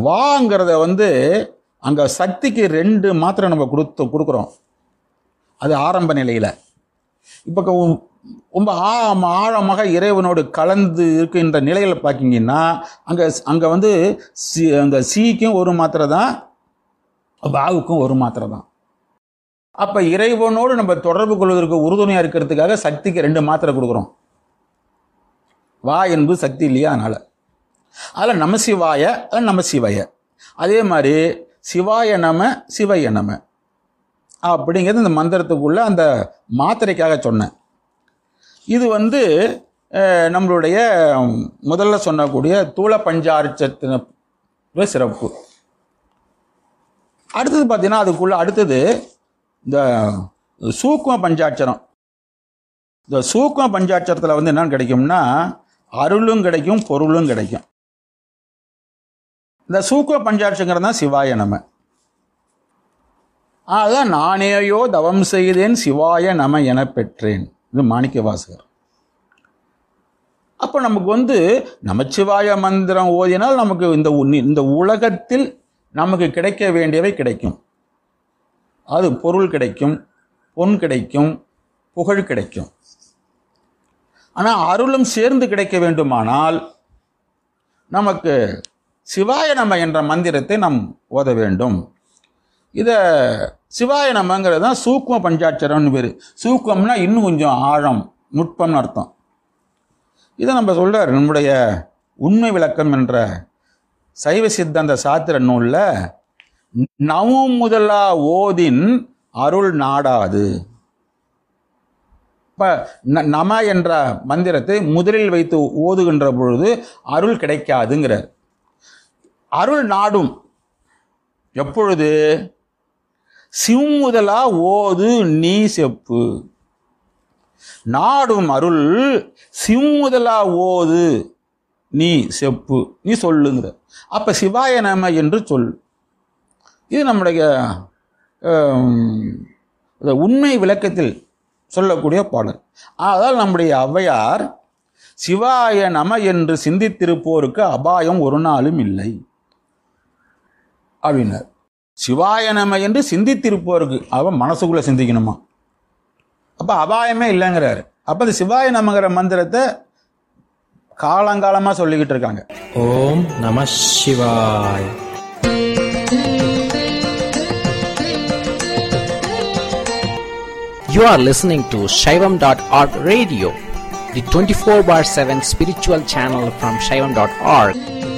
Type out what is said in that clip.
வாங்கிறத வந்து அங்கே சக்திக்கு ரெண்டு மாத்திரை நம்ம கொடுத்து கொடுக்குறோம் அது ஆரம்ப நிலையில் இப்போ க- ரொம்ப ஆ- ஆழமாக இறைவனோடு கலந்து இருக்கின்ற நிலையில் பார்த்தீங்கன்னா அங்கே அங்கே வந்து சி அங்கே சீக்கும் ஒரு மாத்திரை தான் வாவுக்கும் ஒரு மாத்திரை தான் அப்போ இறைவனோடு நம்ம தொடர்பு கொள்வதற்கு உறுதுணையாக இருக்கிறதுக்காக சக்திக்கு ரெண்டு மாத்திரை கொடுக்குறோம் வா என்பது சக்தி இல்லையா அதனால் அதில் நம சிவாய அதில் நம சிவாய அதே மாதிரி சிவாய நம சிவய நம அப்படிங்கிறது இந்த மந்திரத்துக்குள்ள அந்த மாத்திரைக்காக சொன்னேன் இது வந்து அஹ், நம்மளுடைய முதல்ல சொன்னக்கூடிய தூள பஞ்சாரிச்சத்தின சிறப்பு அடுத்தது பார்த்தீங்கன்னா அதுக்குள்ள அடுத்தது இந்த சூக்ம பஞ்சாட்சரம் இந்த சூக்ம பஞ்சாட்சரத்தில் வந்து என்னன்னு கிடைக்கும்னா அருளும் கிடைக்கும் பொருளும் கிடைக்கும் இந்த சூக்ம பஞ்சாட்சங்கிறது தான் சிவாய நம அதான் நானேயோ தவம் செய்தேன் சிவாய நம என பெற்றேன் இது மாணிக்க வாசகர் அப்போ நமக்கு வந்து நமச்சிவாய மந்திரம் ஓதினால் நமக்கு இந்த உன்னி- இந்த உலகத்தில் நமக்கு கிடைக்க வேண்டியவை கிடைக்கும் அது பொருள் கிடைக்கும் பொன் கிடைக்கும் புகழ் கிடைக்கும் ஆனால் அருளும் சேர்ந்து கிடைக்க வேண்டுமானால் நமக்கு சிவாய நம என்ற மந்திரத்தை நாம் ஓத வேண்டும் இதை சிவாய நமங்கிறது தான் சூக்ம பஞ்சாட்சரம்னு பேர் சூக்மம்னா இன்னும் கொஞ்சம் ஆழம் நுட்பம்னு அர்த்தம் இதை நம்ம சொல்றார் நம்முடைய உண்மை விளக்கம் என்ற சைவ சித்தாந்த சாத்திர நூலில் நவம் முதலா ஓதின் அருள் நாடாது இப்போ நம என்ற மந்திரத்தை முதலில் வைத்து ஓதுகின்ற பொழுது அருள் கிடைக்காதுங்கிறார் அருள் நாடும் எப்பொழுது சிம்முதலா ஓது நீ செப்பு நாடும் அருள் சிம்முதலா ஓது நீ செப்பு நீ சொல்லுங்கிற அப்ப சிவாய நம என்று சொல் இது நம்முடைய ஆம், இந்த உண்மை விளக்கத்தில் சொல்லக்கூடிய பாடல் அதால் நம்முடைய ஔவையார் சிவாய நம என்று சிந்தித்திருப்போருக்கு அபாயம் ஒரு நாளும் இல்லை அப்படின்னார் சிவாய நம என்று சிந்தித்திருப்போருக்கு அவன் மனசுக்குள்ள சிந்திக்கணுமா அப்ப அபாயமே இல்லைங்கிறாரு அப்ப இந்த சிவாய நமங்கிற மந்திரத்தை காலங்காலமா சொல்லிக்கிட்டு இருக்காங்க ஓம் நம சிவாய் You are listening to Shaivam.org radio, the 24 bar 7 spiritual channel from Shaivam.org.